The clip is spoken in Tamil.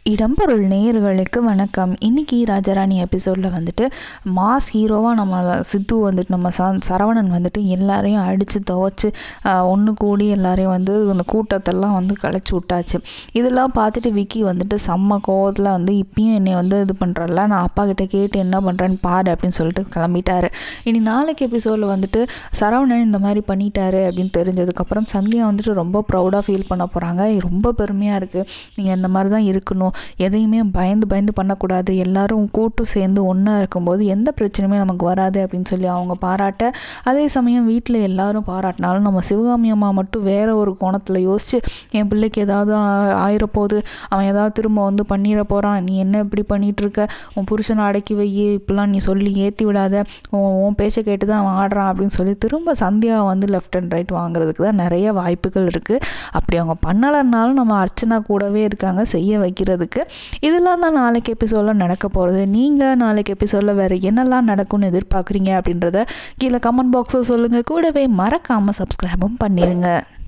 இடம்பொருள் நேயர்களுக்கு வணக்கம் இன்னைக்கு ராஜாராணி எபிசோடில் வந்துட்டு மாஸ் ஹீரோவாக நம்ம சித்து வந்துட்டு நம்ம ச சரவணன் வந்துட்டு எல்லாரையும் அடித்து துவைச்சி ஒன்று கூடி எல்லாரையும் வந்து அந்த கூட்டத்தெல்லாம் வந்து கலைச்சி விட்டாச்சு இதெல்லாம் பார்த்துட்டு விக்கி வந்துட்டு செம்ம கோவத்தில் வந்து இப்பயும் என்னை வந்து இது பண்ணுறல நான் அப்பா கிட்ட கேட்டு என்ன பண்ணுறேன்னு பாரு அப்படின்னு சொல்லிட்டு கிளம்பிட்டாரு இனி நாளைக்கு எபிசோடில் வந்துட்டு சரவணன் இந்த மாதிரி பண்ணிட்டாரு அப்படின்னு தெரிஞ்சதுக்கப்புறம் சந்தியா வந்துட்டு ரொம்ப ப்ரௌடாக ஃபீல் பண்ண போகிறாங்க ரொம்ப பெருமையாக இருக்குது நீங்கள் இந்த மாதிரி தான் இருக்கணும் எதையுமே பயந்து பயந்து பண்ணக்கூடாது எல்லாரும் கூட்டு சேர்ந்து ஒன்றா இருக்கும்போது எந்த பிரச்சனையுமே நமக்கு வராது அப்படின்னு சொல்லி அவங்க பாராட்ட அதே சமயம் வீட்டில் எல்லாரும் பாராட்டினாலும் நம்ம சிவகாமி அம்மா மட்டும் வேற ஒரு கோணத்தில் யோசிச்சு என் பிள்ளைக்கு ஏதாவது ஆ- ஆயிரப்போகுது அவன் ஏதாவது திரும்ப வந்து பண்ணிட போகிறான் நீ என்ன இப்படி பண்ணிட்டு இருக்க உன் புருஷனை அடக்கி வை இப்படிலாம் நீ சொல்லி ஏற்றி விடாத உன் உன் பேச்சை கேட்டு தான் அவன் ஆடுறான் அப்படின்னு சொல்லி திரும்ப சந்தியா வந்து லெஃப்ட் அண்ட் ரைட் வாங்குறதுக்கு தான் நிறைய வாய்ப்புகள் இருக்குது அப்படி அவங்க பண்ணலைன்னாலும் நம்ம அர்ச்சனா கூடவே இருக்காங்க செய்ய வைக்கிறதுக்கு இதெல்லாம் தான் நாளைக்கு எபிசோடில் நடக்க போகிறது நீங்கள் நாளைக்கு எபிசோடில் வேறு என்னெல்லாம் நடக்கும்னு எதிர்பார்க்குறீங்க அப்படின்றத கீழே கமெண்ட் பாக்ஸில் சொல்லுங்கள் கூடவே மறக்காமல் சப்ஸ்கிரைபும் பண்ணிடுங்க